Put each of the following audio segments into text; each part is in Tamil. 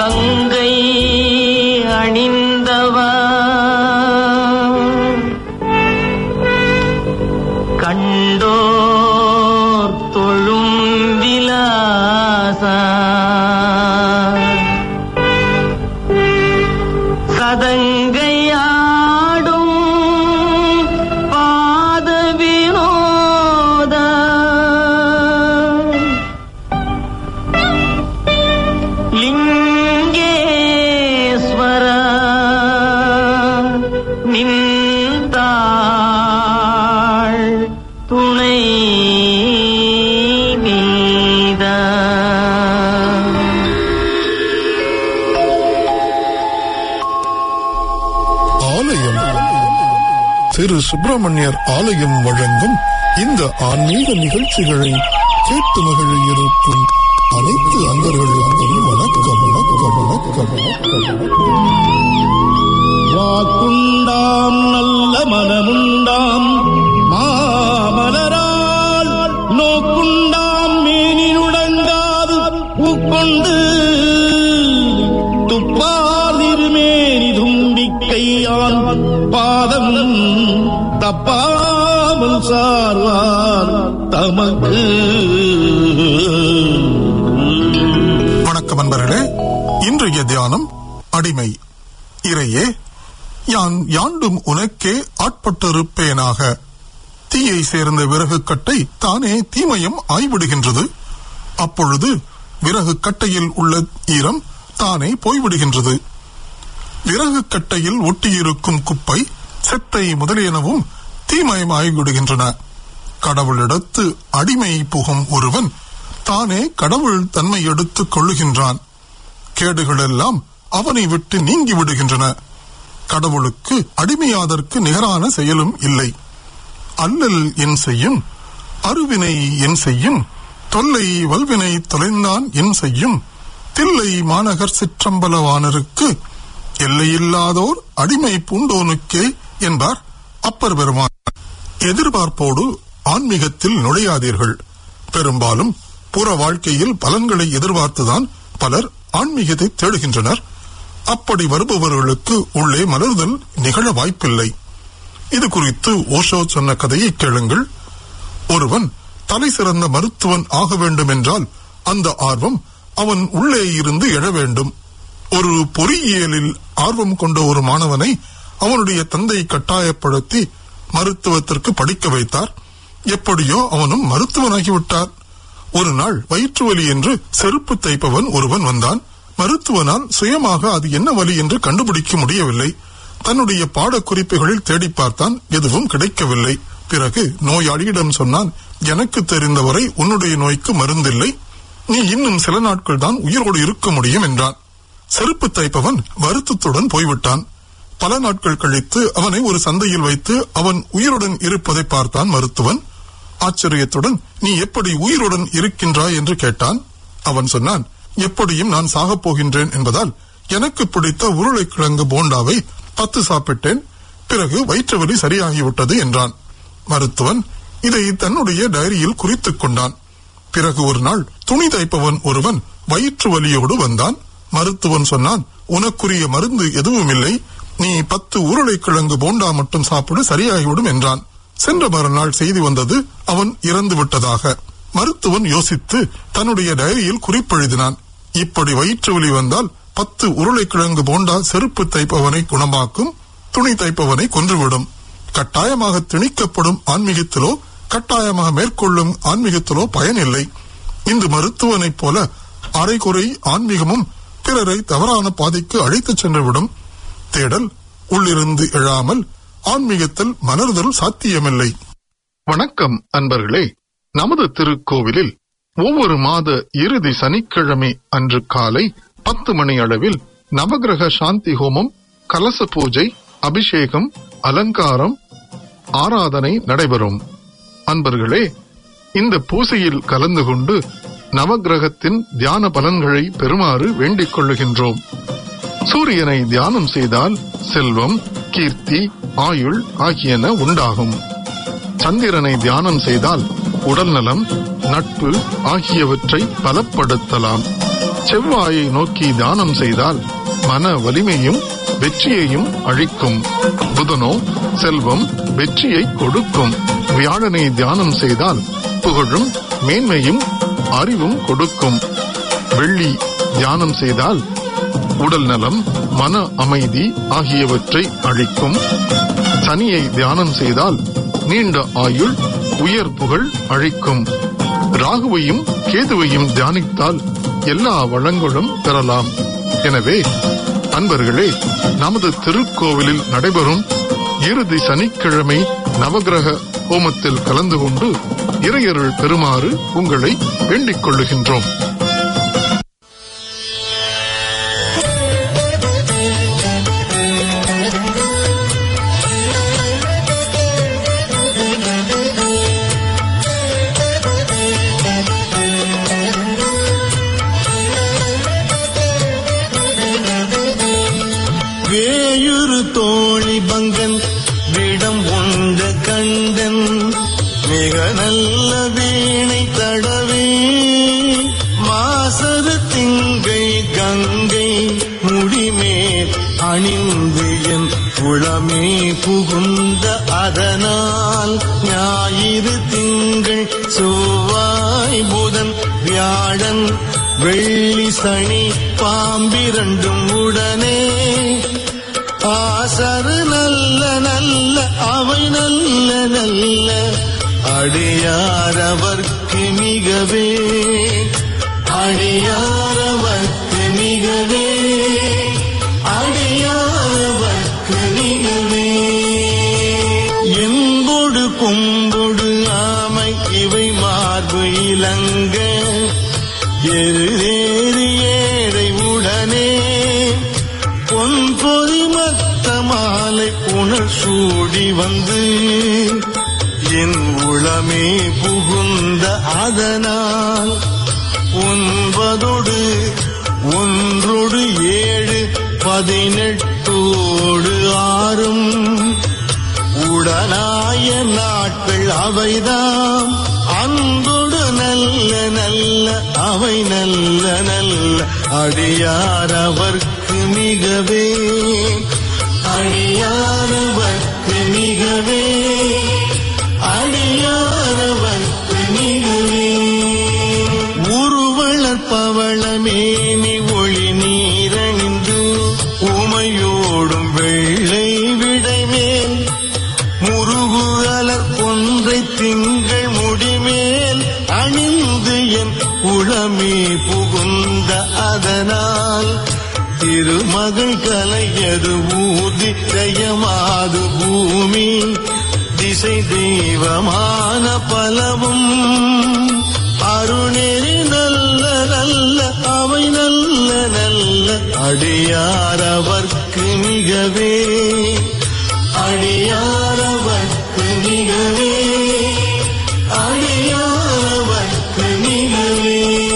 கங்கை அணிந்தவா கண்டோர் தொழும் விலாசா சதங்கையாடும் பாத வினோத லிங்கேஸ்வர நின்றாள் துணை நீதா ஆலயம் திரு சுப்பிரமணியர் ஆலயம் வழங்கும் இந்த ஆன்மீக நிகழ்ச்சிகளை கேட்டு மகிழ இருக்கும் அனைத்து அன்பர்களுக்கும் வணக்கம் வணக்கம் வணக்கம் வணக்கம் வாக்குண்டாம் நல்ல மனமுண்டாம் மாமலரால் நோக்குண்டாம் மேனி நுடங்காது பூக்கொண்டு துப்பார் திருமேனி தும்பிக்கையான் பாதம் தப்பாமல் சார்வார் தமக்கு வணக்கம் அன்பர்களே இன்றைய தியானம் அடிமை இறையே யான் யாண்டும் உனக்கே ஆட்பட்டிருப்பேனாக தீயை சேர்ந்த விறகு கட்டை தானே தீமையும் ஆய்விடுகின்றது அப்பொழுது விறகு கட்டையில் உள்ள ஈரம் தானே போய்விடுகின்றது விறகு கட்டையில் ஒட்டியிருக்கும் குப்பை செத்தை முதலியனவும் தீமயமாகிவிடுகின்றன கடவுளிடத்து அடிமை புகும் ஒருவன் தானே கடவுள் தன்மை எடுத்துக் கொள்ளுகின்றான் கேடுகளெல்லாம் அவனை விட்டு நீங்கி விடுகின்றன கடவுளுக்கு அடிமையாதற்கு நிகரான செயலும் இல்லை அல்லல் என் செய்யும் அருவினை என் செய்யும் தொல்லை வல்வினை தொலைந்தான் என் செய்யும் தில்லை மாநகர் சிற்றம்பலவானருக்கு எல்லையில்லாதோர் அடிமை பூண்டோனுக்கே என்பார் அப்பர் பெருமான் எதிர்பார்ப்போடு ஆன்மீகத்தில் நுழையாதீர்கள் பெரும்பாலும் புற வாழ்க்கையில் பலன்களை எதிர்பார்த்துதான் பலர் ஆன்மீகத்தை தேடுகின்றனர் அப்படி வருபவர்களுக்கு உள்ளே மலர்தல் நிகழ வாய்ப்பில்லை இது குறித்து ஓஷோ சொன்ன கதையை கேளுங்கள் ஒருவன் தலை சிறந்த மருத்துவன் ஆக வேண்டும் என்றால் அந்த ஆர்வம் அவன் உள்ளே இருந்து எழ வேண்டும் ஒரு பொறியியலில் ஆர்வம் கொண்ட ஒரு மாணவனை அவனுடைய தந்தை கட்டாயப்படுத்தி மருத்துவத்திற்கு படிக்க வைத்தார் எப்படியோ அவனும் மருத்துவனாகிவிட்டார் ஒரு நாள் வயிற்று வலி என்று செருப்பு தைப்பவன் ஒருவன் வந்தான் மருத்துவனால் சுயமாக அது என்ன வலி என்று கண்டுபிடிக்க முடியவில்லை தன்னுடைய பாடக்குறிப்புகளில் தேடி பார்த்தான் எதுவும் கிடைக்கவில்லை பிறகு நோயாளியிடம் சொன்னான் எனக்கு தெரிந்தவரை உன்னுடைய நோய்க்கு மருந்தில்லை நீ இன்னும் சில நாட்கள் தான் உயிரோடு இருக்க முடியும் என்றான் செருப்பு தைப்பவன் வருத்தத்துடன் போய்விட்டான் பல நாட்கள் கழித்து அவனை ஒரு சந்தையில் வைத்து அவன் உயிருடன் இருப்பதை பார்த்தான் மருத்துவன் ஆச்சரியத்துடன் நீ எப்படி உயிருடன் இருக்கின்றாய் என்று கேட்டான் அவன் சொன்னான் எப்படியும் நான் சாகப் போகின்றேன் என்பதால் எனக்கு பிடித்த உருளைக்கிழங்கு போண்டாவை பத்து சாப்பிட்டேன் பிறகு வயிற்று வலி சரியாகிவிட்டது என்றான் மருத்துவன் இதை தன்னுடைய டைரியில் குறித்துக் கொண்டான் பிறகு ஒரு நாள் துணி தைப்பவன் ஒருவன் வயிற்று வலியோடு வந்தான் மருத்துவன் சொன்னான் உனக்குரிய மருந்து எதுவும் இல்லை நீ பத்து உருளைக்கிழங்கு போண்டா மட்டும் சாப்பிடு சரியாகிவிடும் என்றான் சென்ற மறுநாள் செய்தி வந்தது அவன் இறந்து விட்டதாக மருத்துவன் யோசித்து தன்னுடைய டைரியில் குறிப்பெழுதினான் இப்படி வயிற்று வலி வந்தால் பத்து உருளைக்கிழங்கு போண்டா செருப்பு தைப்பவனை குணமாக்கும் துணி தைப்பவனை கொன்றுவிடும் கட்டாயமாக திணிக்கப்படும் ஆன்மீகத்திலோ கட்டாயமாக மேற்கொள்ளும் ஆன்மீகத்திலோ பயனில்லை இந்த மருத்துவனைப் போல அரைகுறை ஆன்மீகமும் பிறரை தவறான பாதைக்கு அழைத்துச் சென்றுவிடும் தேடல் உள்ளிருந்து எழாமல் ஆன்மீகத்தில் மலர்தல் சாத்தியமில்லை வணக்கம் அன்பர்களே நமது திருக்கோவிலில் ஒவ்வொரு மாத இறுதி சனிக்கிழமை அன்று காலை பத்து மணி அளவில் நவகிரக சாந்தி ஹோமம் கலச பூஜை அபிஷேகம் அலங்காரம் ஆராதனை நடைபெறும் அன்பர்களே இந்த பூசையில் கலந்து கொண்டு நவகிரகத்தின் தியான பலன்களை பெறுமாறு வேண்டிக் கொள்ளுகின்றோம் சூரியனை தியானம் செய்தால் செல்வம் கீர்த்தி ஆயுள் ஆகியன உண்டாகும் சந்திரனை தியானம் செய்தால் உடல் நலம் நட்பு ஆகியவற்றை பலப்படுத்தலாம் செவ்வாயை நோக்கி தியானம் செய்தால் மன வலிமையும் வெற்றியையும் அழிக்கும் புதனோ செல்வம் வெற்றியை கொடுக்கும் வியாழனை தியானம் செய்தால் புகழும் மேன்மையும் அறிவும் கொடுக்கும் வெள்ளி தியானம் செய்தால் உடல் நலம் மன அமைதி ஆகியவற்றை அழிக்கும் சனியை தியானம் செய்தால் நீண்ட ஆயுள் உயர் புகழ் அழிக்கும் ராகுவையும் கேதுவையும் தியானித்தால் எல்லா வளங்களும் பெறலாம் எனவே அன்பர்களே நமது திருக்கோவிலில் நடைபெறும் இறுதி சனிக்கிழமை நவகிரக ஹோமத்தில் கலந்து கொண்டு இறையருள் பெறுமாறு உங்களை வேண்டிக் கொள்ளுகின்றோம் வேயுறு தோழி பங்கன் விடம் உண்ட கண்டன் மிக நல்ல வீணை தடவே மாசரு திங்கள் கங்கை முடிமேல் அணிந்து என் குளமே புகுந்த அதனால் ஞாயிறு திங்கள் செவ்வாய் புதன் வியாழன் வெள்ளி சனி பாம்பிரண்டும் உடனே ஆசரு நல்ல நல்ல அவை நல்ல நல்ல அடியாரவர்க்கு மிகவே அடியாரவர்க்கு மிகவே அடியாரவர்க்கு மிகவே எங்கொடு கொம்பொடு ஆமை இவை மார்பு இலங்க எருதேறி ஏழை உடனே பொன் பொறி மத்த மாலை புனல் சூடி வந்து என் உளமே புகுந்த அதனால் ஒன்பதொடு ஒன்றொடு ஏழு பதினெட்டோடு ஆறும் உடனாய நாட்கள் அவைதாம் அன்பொடு நல்ல நல்ல அவை நல்ல நல்ல அடியாரவர்க்கு மிகவே அடியாரவர்க்கு மிகவே அடியாரவர்க்கு மிகவே உருவளர் பவளமேனி ஒளி நீரணிந்து உமையோடும் வெள்ளை விடைமேல் முருகுகலர் கொன்றை திங்கள் முடிமேல் அணிந்து என் உளமே புகுந்த அதனால் திருமகள் கலையது ஊதி ஜெயமாது பூமி திசை தெய்வமான பலவும் அருணேரி நல்ல நல்ல அவை நல்ல நல்ல அடியாரவர்க்கு மிகவே அடியாரவர்க்கு மிகவே அடியாரவர்க்கு மிகவே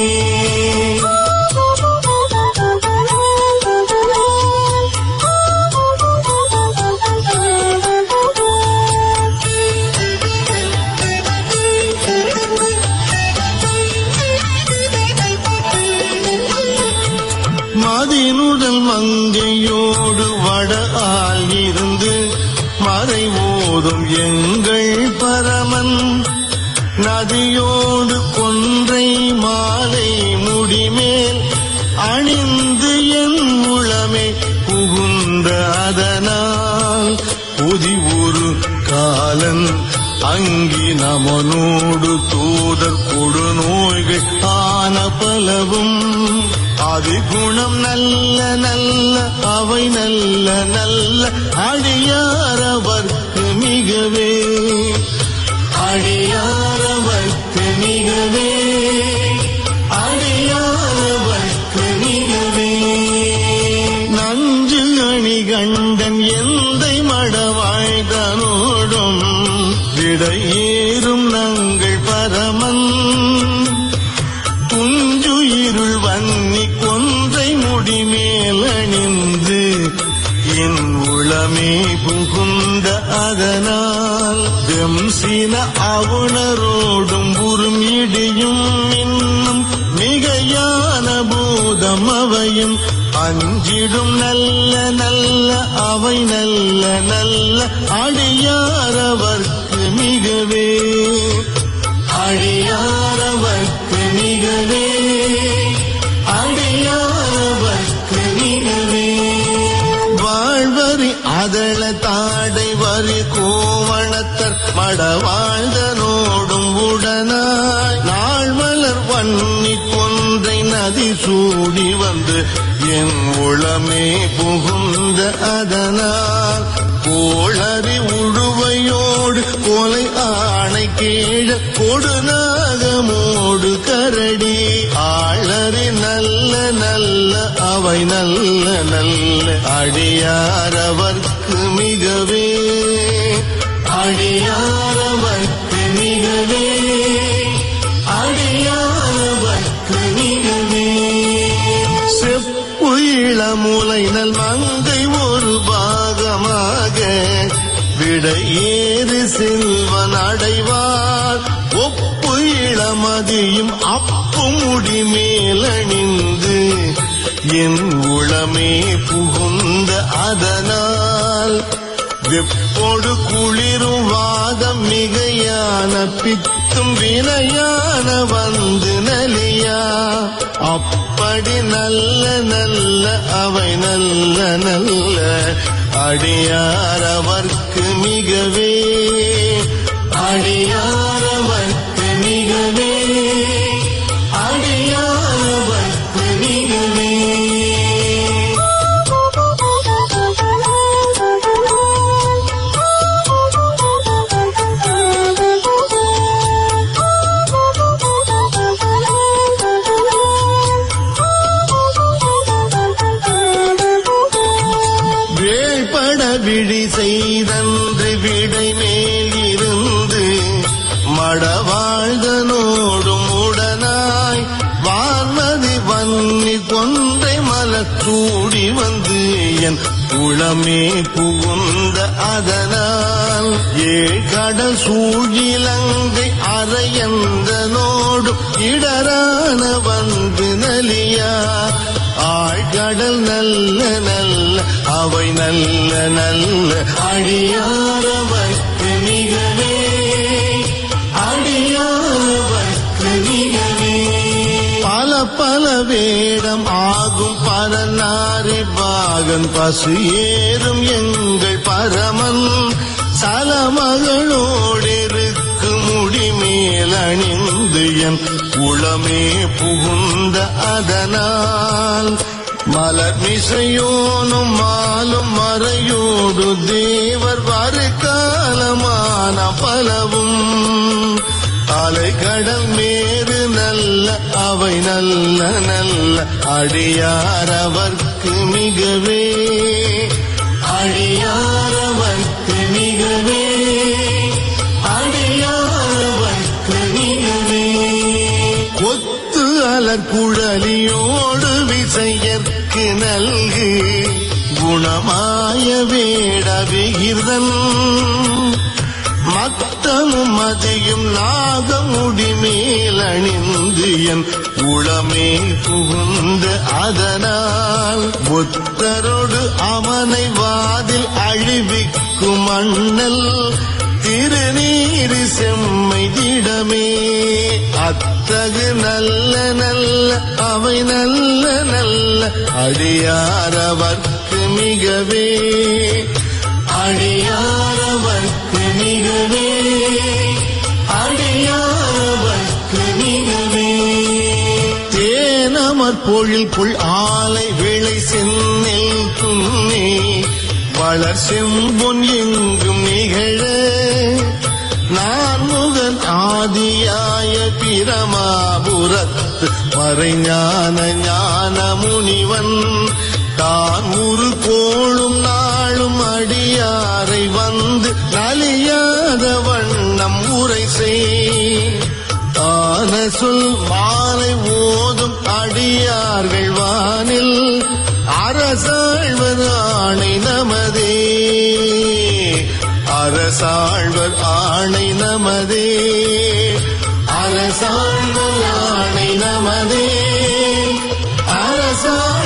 மதினுடல் மங்கையோடு வட ஆள் இருந்து மறைவோதும் எங்கள் பரமன் நதியோடு கொன்றை மாலை முடிமேல் அணிந்து என் உளமே புகுந்த அதனால் புதி ஒரு காலன் அங்கி நமனோடு தூதர் கொடு நோய்கள் ஆன பலவும் அதிகுணம் நல்ல நல்ல அவை நல்ல நல்ல அடியாரவர்க்கு மிகவே அடியாரவர்க்கு மிகவே அடியாரவர்க்கு மிகவே நஞ்சு அணி கண்டன் எந்தை மடவாழ்தனோடும் விடையேறும் நங்கள் பரமன் துஞ்சுயிருள் வன்னி கொன்றை முடிமேல் அணிந்து என் உளமே புகுந்த அதனால் வெம்சின அவுணரோடும் உறும் இடியும் இன்னும் மிகையான பூத அவையும் அஞ்சிடும் நல்ல நல்ல அவை நல்ல நல்ல அடியாரவர்க்கு மிகவே அடியாரவர்க்கு மிகவே அடியாரவர்க்கு மிகவே வாழ்வரி அதள தாடை வரி கோவணத்தர் மடவாழ்ந்த நோடும் உடனாய் நாள் மலர் வன்னி கொன்றை நதி சூடி வந்து என் உளமே புகுந்த அதனால் கோளறி உழுவையோடு கொலை ஆணை கீழ கொடுநாகமோடு கரடி ஆளறி நல்ல நல்ல அவை நல்ல நல்ல அடியாரவர்க்கு மிகவே அடியாரவர்க்கு மிகவே அடியாரவர்க்கு மிகவே செப்பு இளமுலை நல் மங்கை ஒரு பாகமாக விடையேறு செல்வன் அடைவார் ஒப்பு இளமதியும் அப்பு முடி மேலணிந்து என் உளமே புகுந்த அதனால் வெப்போடு குளிரும் வாதம் மிகையான பித்தும் வினையான வந்து நலியா அப்படி நல்ல நல்ல அவை நல்ல நல்ல அடியாரவர்க்கு மிகவே அடியாரவர்க்கு மிகவே அடியாரவர்க்கு மிகவே வேள்பட விழி செய்தன்று விடை மேல் இருந்து மடவாழ்தனோடும் உடனாய் வான்மதி வன்னி கொன்றை மலச்சூடி வந்து என் உளமே புகுந்த அதனால் ஏழ்கடல் சூழிலங்கை அரையந்தனோடு இடரான வந்து நலியா ஆழ்கடல் நல்ல நல்ல அவை நல்ல நல்ல அடியாரவர்க்கு மிகவே அடியாரவர்க்கு மிகவே பல பல வேடம் ஆகும் பரநாரி பாகன் பசு ஏறும் எங்கள் பரமன் சலமகளோடிருக்கு முடிமேல் அணிந்து என் உளமே புகுந்த அதனால் மலர் மிசையோனும் மாலும் மறையோடு தேவர் வருகாலமான பலவும் அலைகடல் மேறு நல்ல அவை நல்ல நல்ல அடியாரவர்க்கு மிகவே அடியாரவர்க்கு மிகவே அடியாரவர்க்கு மிகவே கொத்து அலர் குழலியோடு விசையற்கு நல்கு குணமாய வேட விகிர்தன் மத்தமும் மதியும் நாகமுடி மேல் அணிந்து என் உளமே புகுந்த அதனால் புத்தரோடு அவனை வாதில் அழிவிக்கும் அண்ணல் திருநீரு செம்மை திடமே அத்தகு நல்ல நல்ல அவை நல்ல நல்ல அடியாரவர்க்கு மிகவே அடியாரவர்க்கு மிகவே அடியாரவர்க்கு மிகவே தேனமர் பொழில் புல் ஆலை விளை செந்நெல் துண்ணே வளர் செம்பொன் எங்கும் நிகழ நான் முகன் ஆதியாய பிரமாபுரத்து மறைஞான ஞான முனிவன் தான் ஒரு கோளும் நாளும் அடியாரை வந்து நலியாத வண்ணம் உரை செய் ஆன சொல் மாலை ஓதும் அடியார்கள் வானில் அரசாழ்வர் ஆணை நமதே அரசாழ்வர் ஆணை நமதே அரசாழ்வர் ஆணை நமதே அரசாழ்வர்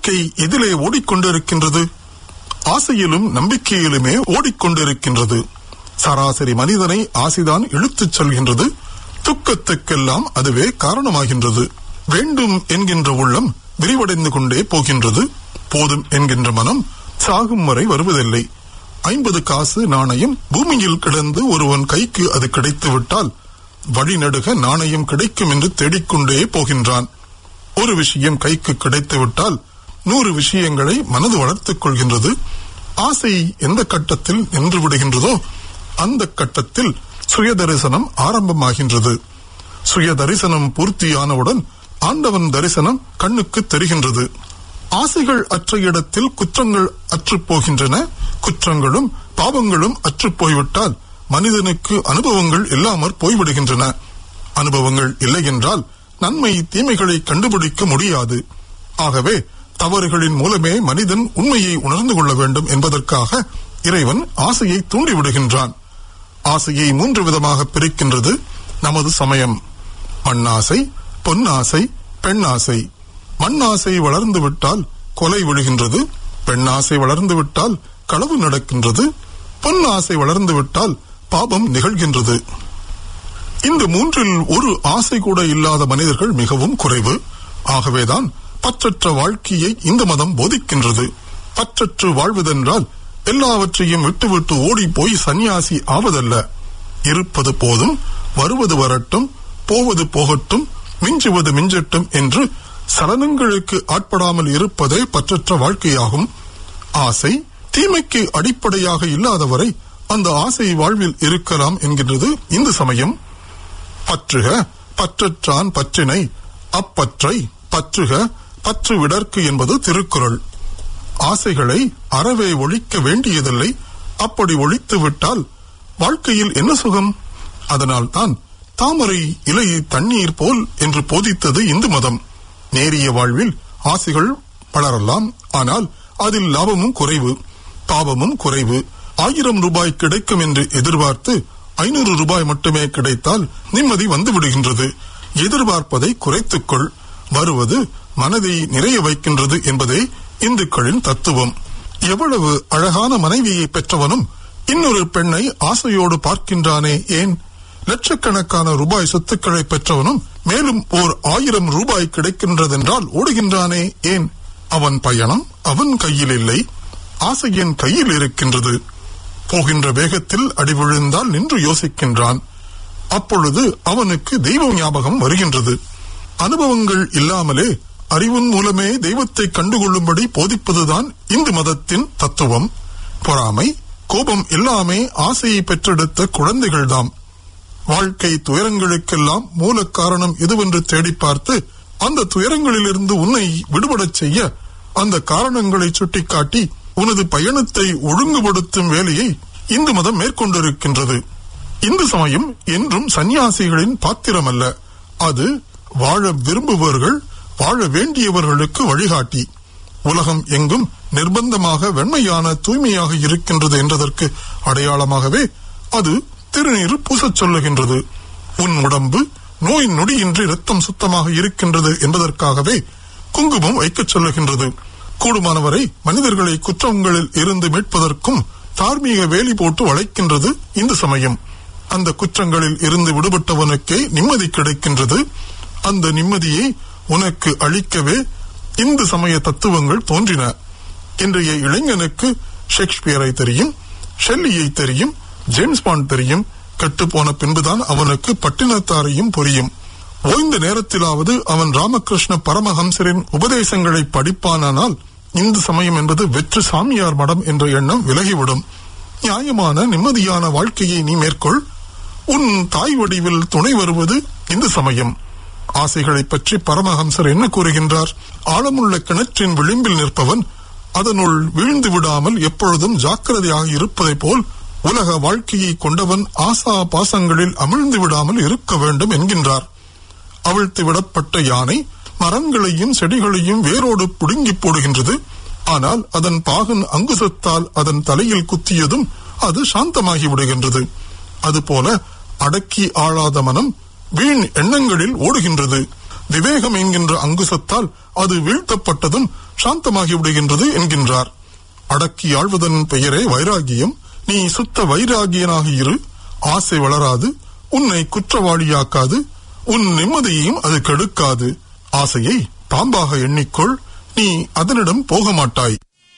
வாழ்க்கை எதிலே ஓடிக்கொண்டிருக்கின்றது ஆசையிலும் நம்பிக்கையிலுமே ஓடிக்கொண்டிருக்கின்றது சராசரி மனிதனை ஆசைதான் இழுத்துச் செல்கின்றது துக்கத்துக்கெல்லாம் அதுவே காரணமாகின்றது வேண்டும் என்கின்ற உள்ளம் விரிவடைந்து கொண்டே போகின்றது போதும் என்கின்ற மனம் சாகும் வரை வருவதில்லை ஐம்பது காசு நாணயம் பூமியில் கிடந்து ஒருவன் கைக்கு அது கிடைத்து விட்டால் வழிநடுக நாணயம் கிடைக்கும் என்று தேடிக்கொண்டே போகின்றான் ஒரு விஷயம் கைக்கு கிடைத்து விட்டால் நூறு விஷயங்களை மனது வளர்த்துக் கொள்கின்றது ஆசை எந்த கட்டத்தில் நின்று விடுகின்றதோ அந்த கட்டத்தில் சுய தரிசனம் ஆரம்பமாகின்றது சுய தரிசனம் பூர்த்தியானவுடன் ஆண்டவன் தரிசனம் கண்ணுக்கு தெரிகின்றது ஆசைகள் அற்ற இடத்தில் குற்றங்கள் அற்றுப் போகின்றன குற்றங்களும் பாவங்களும் அற்றுப் போய்விட்டால் மனிதனுக்கு அனுபவங்கள் இல்லாமற் போய்விடுகின்றன அனுபவங்கள் இல்லை என்றால் நன்மை தீமைகளை கண்டுபிடிக்க முடியாது ஆகவே தவறுகளின் மூலமே மனிதன் உண்மையை உணர்ந்து கொள்ள வேண்டும் என்பதற்காக இறைவன் ஆசையை தூண்டிவிடுகின்றான் ஆசையை மூன்று விதமாக பிரிக்கின்றது நமது சமயம் மண்ணாசை பொன்னாசை பெண்ணாசை மண்ணாசை வளர்ந்து விட்டால் கொலை விழுகின்றது பெண்ணாசை வளர்ந்து விட்டால் களவு நடக்கின்றது பொன்னாசை வளர்ந்து விட்டால் பாபம் நிகழ்கின்றது இந்த மூன்றில் ஒரு ஆசை கூட இல்லாத மனிதர்கள் மிகவும் குறைவு ஆகவேதான் பற்றற்ற வாழ்க்கையை இந்த மதம் போதிக்கின்றது பற்றற்று வாழ்வதென்றால் எல்லாவற்றையும் விட்டுவிட்டு ஓடி போய் சந்நியாசி ஆவதல்ல இருப்பது போதும் வருவது வரட்டும் போவது போகட்டும் மிஞ்சுவது மிஞ்சட்டும் என்று சலனங்களுக்கு ஆட்படாமல் இருப்பதே பற்றற்ற வாழ்க்கையாகும் ஆசை தீமைக்கு அடிப்படையாக இல்லாதவரை அந்த ஆசை வாழ்வில் இருக்கலாம் என்கின்றது இந்த சமயம் பற்றுக பற்றற்றான் பற்றினை அப்பற்றை பற்றுக பற்று விடற்கு என்பது திருக்குறள் ஆசைகளை அறவே ஒழிக்க வேண்டியதில்லை அப்படி ஒழித்து விட்டால் வாழ்க்கையில் என்ன சுகம் அதனால்தான் தாமரை இலை தண்ணீர் போல் என்று போதித்தது இந்து மதம் நேரிய வாழ்வில் ஆசைகள் வளரலாம் ஆனால் அதில் லாபமும் குறைவு பாவமும் குறைவு ஆயிரம் ரூபாய் கிடைக்கும் என்று எதிர்பார்த்து ஐநூறு ரூபாய் மட்டுமே கிடைத்தால் நிம்மதி வந்து விடுகின்றது எதிர்பார்ப்பதை குறைத்துக்கொள் வருவது மனதை நிறைய வைக்கின்றது என்பதே இந்துக்களின் தத்துவம் எவ்வளவு அழகான மனைவியை பெற்றவனும் இன்னொரு பெண்ணை ஆசையோடு பார்க்கின்றானே ஏன் லட்சக்கணக்கான ரூபாய் சொத்துக்களை பெற்றவனும் மேலும் ஓர் ஆயிரம் ரூபாய் கிடைக்கின்றதென்றால் ஓடுகின்றானே ஏன் அவன் பயணம் அவன் கையில் இல்லை ஆசையின் கையில் இருக்கின்றது போகின்ற வேகத்தில் அடி விழுந்தால் நின்று யோசிக்கின்றான் அப்பொழுது அவனுக்கு தெய்வ ஞாபகம் வருகின்றது அனுபவங்கள் இல்லாமலே அறிவின் மூலமே தெய்வத்தை கண்டுகொள்ளும்படி போதிப்பதுதான் இந்து மதத்தின் தத்துவம் பொறாமை கோபம் எல்லாமே ஆசையை பெற்றெடுத்த குழந்தைகள்தாம் வாழ்க்கை துயரங்களுக்கெல்லாம் மூல காரணம் எதுவென்று தேடி பார்த்து அந்த துயரங்களிலிருந்து உன்னை விடுபடச் செய்ய அந்த காரணங்களை சுட்டிக்காட்டி உனது பயணத்தை ஒழுங்குபடுத்தும் வேலையை இந்து மதம் மேற்கொண்டிருக்கின்றது இந்து சமயம் என்றும் சந்நியாசிகளின் பாத்திரம் அல்ல அது வாழ விரும்புபவர்கள் வாழ வேண்டியவர்களுக்கு வழிகாட்டி உலகம் எங்கும் நிர்பந்தமாக வெண்மையான தூய்மையாக இருக்கின்றது என்றதற்கு அடையாளமாகவே அது திருநீர் பூசச் சொல்லுகின்றது உன் உடம்பு நோய் நொடியின்றி ரத்தம் சுத்தமாக இருக்கின்றது என்பதற்காகவே குங்குமம் வைக்கச் சொல்லுகின்றது கூடுமானவரை மனிதர்களை குற்றங்களில் இருந்து மீட்பதற்கும் தார்மீக வேலி போட்டு வளைக்கின்றது இந்த சமயம் அந்த குற்றங்களில் இருந்து விடுபட்டவனுக்கே நிம்மதி கிடைக்கின்றது அந்த நிம்மதியை உனக்கு அளிக்கவே இந்து சமய தத்துவங்கள் தோன்றின இன்றைய இளைஞனுக்கு ஷேக்ஸ்பியரை தெரியும் ஷெல்லியை தெரியும் ஜேம்ஸ் பாண்ட் தெரியும் கட்டுப்போன பின்புதான் அவனுக்கு பட்டினத்தாரையும் புரியும் ஓய்ந்த நேரத்திலாவது அவன் ராமகிருஷ்ண பரமஹம்சரின் உபதேசங்களை படிப்பானானால் இந்து சமயம் என்பது வெற்று சாமியார் மடம் என்ற எண்ணம் விலகிவிடும் நியாயமான நிம்மதியான வாழ்க்கையை நீ மேற்கொள் உன் தாய் வடிவில் துணை வருவது இந்து சமயம் ஆசைகளை பற்றி பரமஹம்சர் என்ன கூறுகின்றார் ஆழமுள்ள கிணற்றின் விளிம்பில் நிற்பவன் அதனுள் வீழ்ந்து விடாமல் எப்பொழுதும் ஜாக்கிரதையாக இருப்பதைப் போல் உலக வாழ்க்கையை கொண்டவன் ஆசா பாசங்களில் அமிழ்ந்து விடாமல் இருக்க வேண்டும் என்கின்றார் அவிழ்த்து விடப்பட்ட யானை மரங்களையும் செடிகளையும் வேரோடு புடுங்கி போடுகின்றது ஆனால் அதன் பாகன் அங்குசத்தால் அதன் தலையில் குத்தியதும் அது சாந்தமாகி விடுகின்றது அதுபோல அடக்கி ஆளாத மனம் வீண் எண்ணங்களில் ஓடுகின்றது விவேகம் என்கின்ற அங்குசத்தால் அது வீழ்த்தப்பட்டதும் சாந்தமாகி விடுகின்றது என்கின்றார் அடக்கி ஆழ்வதன் பெயரே வைராகியம் நீ சுத்த வைராகியனாக இரு ஆசை வளராது உன்னை குற்றவாளியாக்காது உன் நிம்மதியையும் அது கெடுக்காது ஆசையை பாம்பாக எண்ணிக்கொள் நீ அதனிடம் போக மாட்டாய்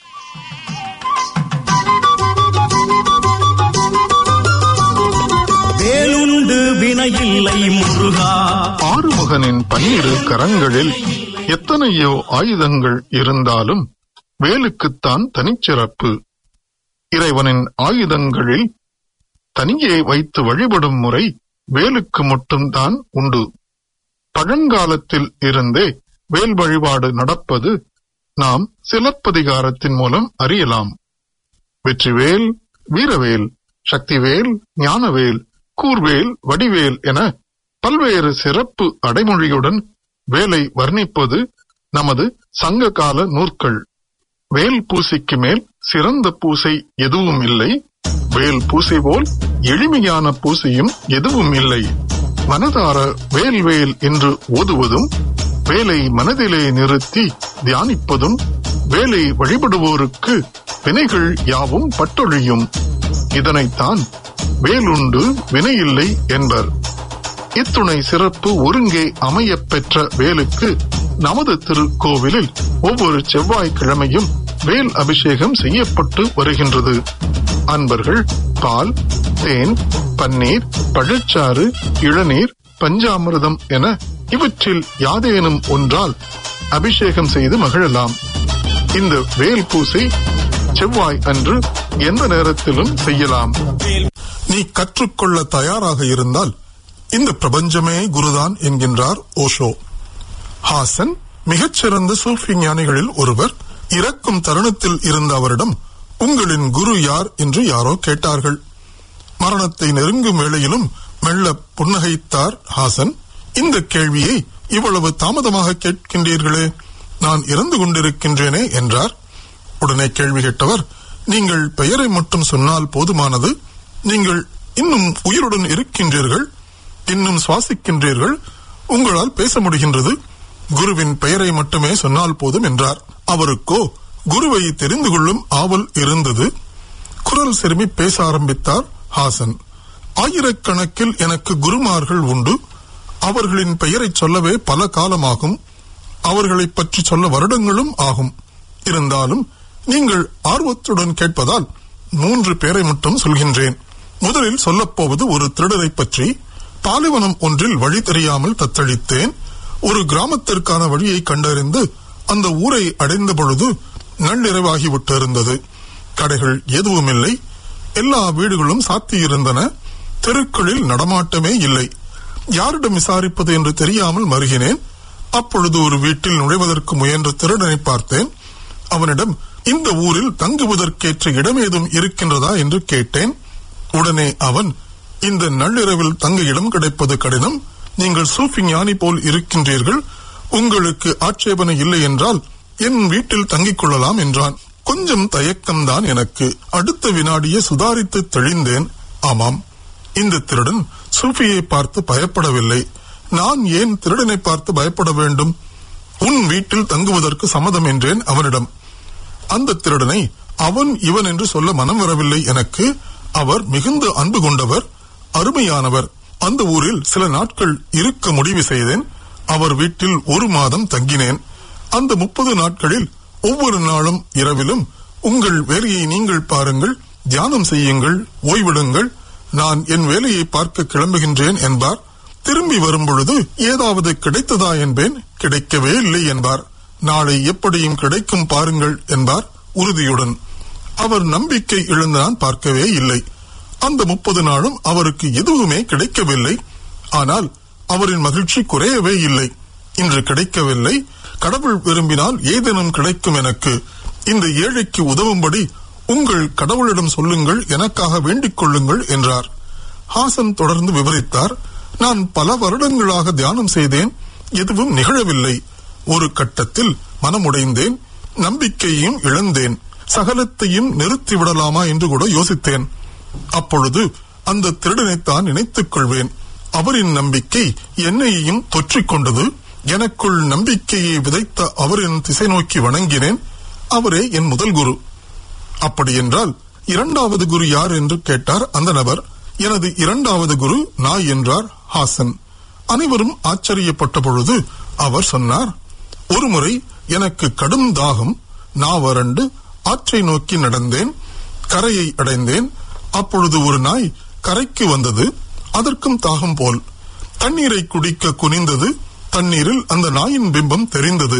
வேலுண்டு வினையில்லை முருகா ஆறுமுகனின் பன்னிரு கரங்களில் எத்தனையோ ஆயுதங்கள் இருந்தாலும் வேலுக்குத்தான் தனிச்சிறப்பு இறைவனின் ஆயுதங்களில் தனியே வைத்து வழிபடும் முறை வேலுக்கு மட்டும்தான் உண்டு பழங்காலத்தில் இருந்தே வேல் வழிபாடு நடப்பது நாம் சிலப்பதிகாரத்தின் மூலம் அறியலாம் வெற்றிவேல் வீரவேல் சக்திவேல் ஞானவேல் கூர்வேல் வடிவேல் என பல்வேறு சிறப்பு அடைமொழியுடன் வேலை வர்ணிப்பது நமது சங்ககால நூற்கள் வேல் பூசைக்கு மேல் சிறந்த பூசை எதுவும் இல்லை வேல் பூசை போல் எளிமையான பூசையும் எதுவும் இல்லை மனதார வேல் வேல் என்று ஓதுவதும் வேலை மனதிலே நிறுத்தி தியானிப்பதும் வேலை வழிபடுவோருக்கு வினைகள் யாவும் பட்டொழியும் இதனைத்தான் வேலுண்டு வினையில்லை என்பர் இத்துணை சிறப்பு ஒருங்கே அமையப் பெற்ற வேலுக்கு நமது திருக்கோவிலில் ஒவ்வொரு செவ்வாய்க்கிழமையும் வேல் அபிஷேகம் செய்யப்பட்டு வருகின்றது அன்பர்கள் பால் தேன் பன்னீர் பழச்சாறு இளநீர் பஞ்சாமிர்தம் என இவற்றில் யாதேனும் ஒன்றால் அபிஷேகம் செய்து மகிழலாம் இந்த வேல் பூசை செவ்வாய் அன்று எந்த நேரத்திலும் செய்யலாம் நீ கற்றுக்கொள்ள தயாராக இருந்தால் இந்த பிரபஞ்சமே குருதான் என்கின்றார் ஓஷோ ஹாசன் மிகச்சிறந்த சூஃபி ஞானிகளில் ஒருவர் இறக்கும் தருணத்தில் இருந்த அவரிடம் உங்களின் குரு யார் என்று யாரோ கேட்டார்கள் மரணத்தை நெருங்கும் வேளையிலும் மெல்ல புன்னகைத்தார் ஹாசன் இந்த கேள்வியை இவ்வளவு தாமதமாக கேட்கின்றீர்களே நான் இறந்து கொண்டிருக்கின்றேனே என்றார் உடனே கேள்வி கேட்டவர் நீங்கள் பெயரை மட்டும் சொன்னால் போதுமானது நீங்கள் இன்னும் உயிருடன் இருக்கின்றீர்கள் இன்னும் சுவாசிக்கின்றீர்கள் உங்களால் பேச முடிகின்றது குருவின் பெயரை மட்டுமே சொன்னால் போதும் என்றார் அவருக்கோ குருவை தெரிந்து கொள்ளும் ஆவல் இருந்தது குரல் செருமி பேச ஆரம்பித்தார் ஹாசன் ஆயிரக்கணக்கில் எனக்கு குருமார்கள் உண்டு அவர்களின் பெயரை சொல்லவே பல காலமாகும் அவர்களை பற்றி சொல்ல வருடங்களும் ஆகும் இருந்தாலும் நீங்கள் ஆர்வத்துடன் கேட்பதால் மூன்று பேரை மட்டும் சொல்கின்றேன் முதலில் சொல்லப்போவது ஒரு திருடரை பற்றி பாலைவனம் ஒன்றில் வழி தெரியாமல் தத்தளித்தேன் ஒரு கிராமத்திற்கான வழியை கண்டறிந்து அந்த ஊரை அடைந்த பொழுது நள்ளிரவாகிவிட்டிருந்தது கடைகள் எதுவும் இல்லை எல்லா வீடுகளும் சாத்தியிருந்தன தெருக்களில் நடமாட்டமே இல்லை யாரிடம் விசாரிப்பது என்று தெரியாமல் மருகினேன் அப்பொழுது ஒரு வீட்டில் நுழைவதற்கு முயன்ற திருடனை பார்த்தேன் அவனிடம் இந்த ஊரில் தங்குவதற்கேற்ற இடமேதும் இருக்கின்றதா என்று கேட்டேன் உடனே அவன் இந்த நள்ளிரவில் தங்க இடம் கிடைப்பது கடினம் நீங்கள் சூஃபி ஞானி போல் இருக்கின்றீர்கள் உங்களுக்கு ஆட்சேபனை இல்லை என்றால் என் வீட்டில் தங்கிக் கொள்ளலாம் என்றான் கொஞ்சம் தயக்கம்தான் எனக்கு அடுத்த வினாடியே சுதாரித்து தெளிந்தேன் ஆமாம் இந்த திருடன் சூஃபியை பார்த்து பயப்படவில்லை நான் ஏன் திருடனை பார்த்து பயப்பட வேண்டும் உன் வீட்டில் தங்குவதற்கு சம்மதம் என்றேன் அவனிடம் அந்த திருடனை அவன் இவன் என்று சொல்ல மனம் வரவில்லை எனக்கு அவர் மிகுந்த அன்பு கொண்டவர் அருமையானவர் அந்த ஊரில் சில நாட்கள் இருக்க முடிவு செய்தேன் அவர் வீட்டில் ஒரு மாதம் தங்கினேன் அந்த முப்பது நாட்களில் ஒவ்வொரு நாளும் இரவிலும் உங்கள் வேலையை நீங்கள் பாருங்கள் தியானம் செய்யுங்கள் ஓய்விடுங்கள் நான் என் வேலையை பார்க்க கிளம்புகின்றேன் என்பார் திரும்பி வரும் பொழுது ஏதாவது கிடைத்ததா என்பேன் கிடைக்கவே இல்லை என்பார் நாளை எப்படியும் கிடைக்கும் பாருங்கள் என்பார் உறுதியுடன் அவர் நம்பிக்கை இழந்து நான் பார்க்கவே இல்லை அந்த முப்பது நாளும் அவருக்கு எதுவுமே கிடைக்கவில்லை ஆனால் அவரின் மகிழ்ச்சி குறையவே இல்லை இன்று கிடைக்கவில்லை கடவுள் விரும்பினால் ஏதேனும் கிடைக்கும் எனக்கு இந்த ஏழைக்கு உதவும்படி உங்கள் கடவுளிடம் சொல்லுங்கள் எனக்காக வேண்டிக் கொள்ளுங்கள் என்றார் ஹாசன் தொடர்ந்து விவரித்தார் நான் பல வருடங்களாக தியானம் செய்தேன் எதுவும் நிகழவில்லை ஒரு கட்டத்தில் மனமுடைந்தேன் நம்பிக்கையையும் இழந்தேன் சகலத்தையும் நிறுத்திவிடலாமா என்று கூட யோசித்தேன் அப்பொழுது அந்த திருடனைத்தான் நினைத்துக் கொள்வேன் அவரின் நம்பிக்கை என்னையும் தொற்றிக் கொண்டது எனக்குள் நம்பிக்கையை விதைத்த அவரின் திசை நோக்கி வணங்கினேன் அவரே என் முதல் குரு அப்படி என்றால் இரண்டாவது குரு யார் என்று கேட்டார் அந்த நபர் எனது இரண்டாவது குரு நாய் என்றார் ஹாசன் அனைவரும் ஆச்சரியப்பட்ட பொழுது அவர் சொன்னார் ஒருமுறை எனக்கு கடும் தாகம் நாவரண்டு ஆற்றை நோக்கி நடந்தேன் கரையை அடைந்தேன் அப்பொழுது ஒரு நாய் கரைக்கு வந்தது அதற்கும் தாகம் போல் தண்ணீரை குடிக்க குனிந்தது தண்ணீரில் அந்த நாயின் பிம்பம் தெரிந்தது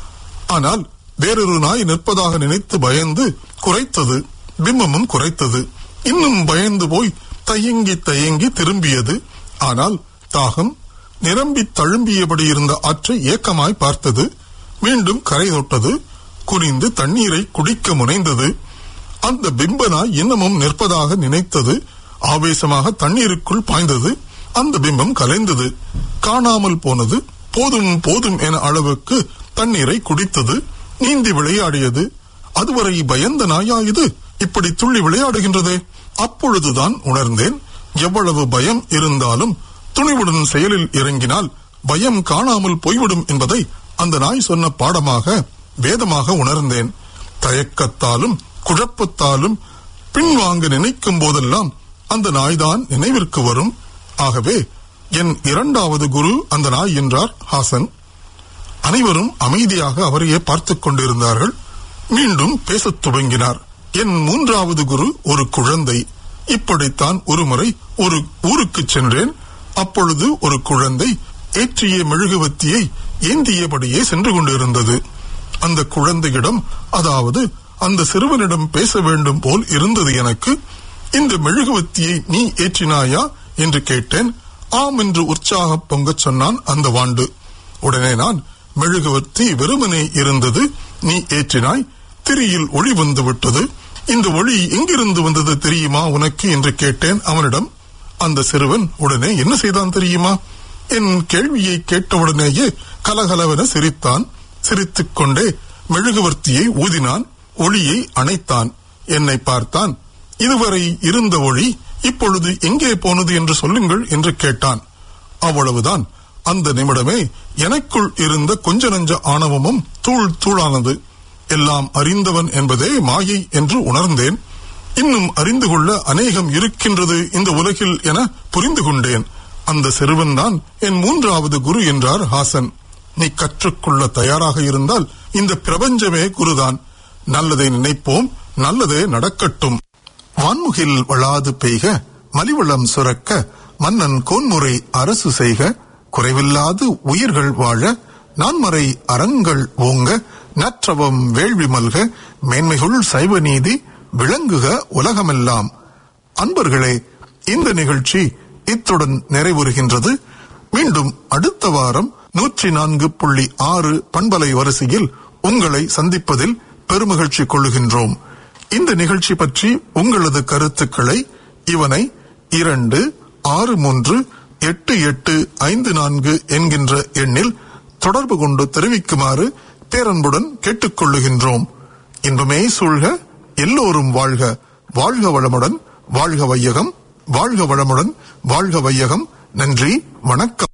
ஆனால் வேறொரு நாய் நிற்பதாக நினைத்து பயந்து குறைத்தது பிம்பமும் குறைத்தது இன்னும் பயந்து போய் தயங்கி தயங்கி திரும்பியது ஆனால் தாகம் நிரம்பி தழும்பியபடி இருந்த ஆற்றை ஏக்கமாய் பார்த்தது மீண்டும் கரை தொட்டது குனிந்து தண்ணீரை குடிக்க முனைந்தது அந்த பிம்ப நாய் இன்னமும் நிற்பதாக நினைத்தது ஆவேசமாக தண்ணீருக்குள் பாய்ந்தது அந்த பிம்பம் கலைந்தது காணாமல் போனது போதும் போதும் என அளவுக்கு தண்ணீரை குடித்தது நீந்தி விளையாடியது அதுவரை பயந்த நாயா இது இப்படி துள்ளி விளையாடுகின்றதே அப்பொழுதுதான் உணர்ந்தேன் எவ்வளவு பயம் இருந்தாலும் துணிவுடன் செயலில் இறங்கினால் பயம் காணாமல் போய்விடும் என்பதை அந்த நாய் சொன்ன பாடமாக வேதமாக உணர்ந்தேன் தயக்கத்தாலும் குழப்பத்தாலும் பின்வாங்க நினைக்கும் போதெல்லாம் அந்த நாய்தான் நினைவிற்கு வரும் ஆகவே என் இரண்டாவது குரு அந்த நாய் என்றார் ஹாசன் அனைவரும் அமைதியாக அவரையே பார்த்துக் கொண்டிருந்தார்கள் மீண்டும் பேசத் துவங்கினார் என் மூன்றாவது குரு ஒரு குழந்தை இப்படித்தான் ஒருமுறை ஒரு ஊருக்கு சென்றேன் அப்பொழுது ஒரு குழந்தை ஏற்றிய மெழுகுவத்தியை ஏந்தியபடியே சென்று கொண்டிருந்தது அந்த குழந்தையிடம் அதாவது அந்த சிறுவனிடம் பேச வேண்டும் போல் இருந்தது எனக்கு இந்த மெழுகுவத்தியை நீ ஏற்றினாயா என்று கேட்டேன் ஆம் என்று உற்சாக பொங்கச் சொன்னான் அந்த வாண்டு உடனே நான் மெழுகுவர்த்தி வெறுமனே இருந்தது நீ ஏற்றினாய் திரியில் ஒளி வந்து விட்டது இந்த ஒளி எங்கிருந்து வந்தது தெரியுமா உனக்கு என்று கேட்டேன் அவனிடம் அந்த சிறுவன் உடனே என்ன செய்தான் தெரியுமா என் கேள்வியை கேட்டவுடனேயே கலகலவென சிரித்தான் சிரித்துக் கொண்டே மெழுகுவர்த்தியை ஊதினான் ஒளியை அணைத்தான் என்னை பார்த்தான் இதுவரை இருந்த ஒளி இப்பொழுது எங்கே போனது என்று சொல்லுங்கள் என்று கேட்டான் அவ்வளவுதான் அந்த நிமிடமே எனக்குள் இருந்த கொஞ்ச நஞ்ச ஆணவமும் தூள் தூளானது எல்லாம் அறிந்தவன் என்பதே மாயை என்று உணர்ந்தேன் இன்னும் அறிந்து கொள்ள அநேகம் இருக்கின்றது இந்த உலகில் என புரிந்து கொண்டேன் அந்த சிறுவன் தான் என் மூன்றாவது குரு என்றார் ஹாசன் நீ கற்றுக்கொள்ள தயாராக இருந்தால் இந்த பிரபஞ்சமே குருதான் நல்லதை நினைப்போம் நல்லதே நடக்கட்டும் வான்முகில் வளாது பெய்க மலிவளம் சுரக்க மன்னன் கோன்முறை அரசு செய்க குறைவில்லாது உயிர்கள் வாழ நான்மறை அறங்கள் ஓங்க நற்றவம் வேள்வி மல்க மேன்மைகுள் சைவ நீதி விளங்குக உலகமெல்லாம் அன்பர்களே இந்த நிகழ்ச்சி இத்துடன் நிறைவுறுகின்றது மீண்டும் அடுத்த வாரம் நூற்றி நான்கு புள்ளி ஆறு பண்பலை வரிசையில் உங்களை சந்திப்பதில் பெருமகிழ்ச்சி கொள்ளுகின்றோம் இந்த நிகழ்ச்சி பற்றி உங்களது கருத்துக்களை இவனை இரண்டு ஆறு மூன்று எட்டு எட்டு ஐந்து நான்கு என்கின்ற எண்ணில் தொடர்பு கொண்டு தெரிவிக்குமாறு பேரன்புடன் கேட்டுக்கொள்ளுகின்றோம் இன்பமே சூழ்க எல்லோரும் வாழ்க வாழ்க வளமுடன் வாழ்க வையகம் வாழ்க வளமுடன் வாழ்க வையகம் நன்றி வணக்கம்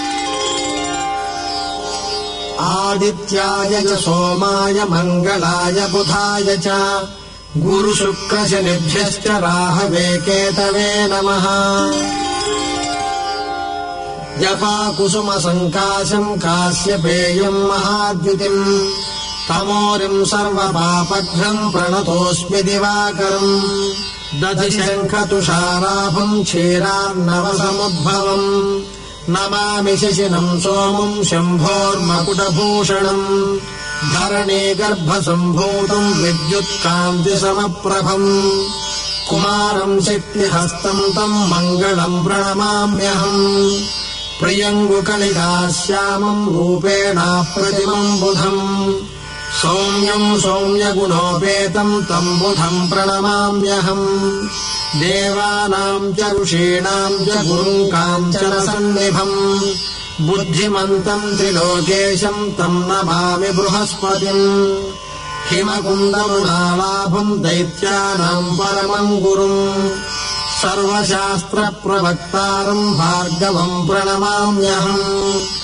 आदित्याय च सोमाय मङ्गलाय बुधाय च गुरुशुक्रशनिभ्यश्च राहवे केतवे नमः जपाकुसुमसङ्काशम् कास्यपेयम् महाद्युतिम् तमोरिम् सर्वपापघ्नम् प्रणतोऽस्मि दिवाकरम् दधिशङ्खतुषाराभम् क्षीरार्णवसमुद्भवम् नमामि शशिनम् सोमम् शम्भोर्मकुटभूषणम् धरणे गर्भसम्भूतम् विद्युत्कान्तिसमप्रभम् कुमारम् शक्तिहस्तम् तम् मङ्गलम् प्रणमाम्यहम् प्रियङ्गुकलिकाश्यामम् रूपेणाप्रतिमम् बुधम् सौम्यम् सौम्यगुणोपेतम् तम् बुधम् प्रणमाम्यहम् देवानाम् च ऋषीणाम् च गुरुम् काञ्चनसन्निभम् बुद्धिमन्तम् त्रिलोकेशम् तम् नमामि बृहस्पतिम् हिमकुन्दमुनालाभम् दैत्यानाम् परमम् गुरुम् सर्वशास्त्रप्रवक्तारम् भार्गवम् प्रणमाम्यहम्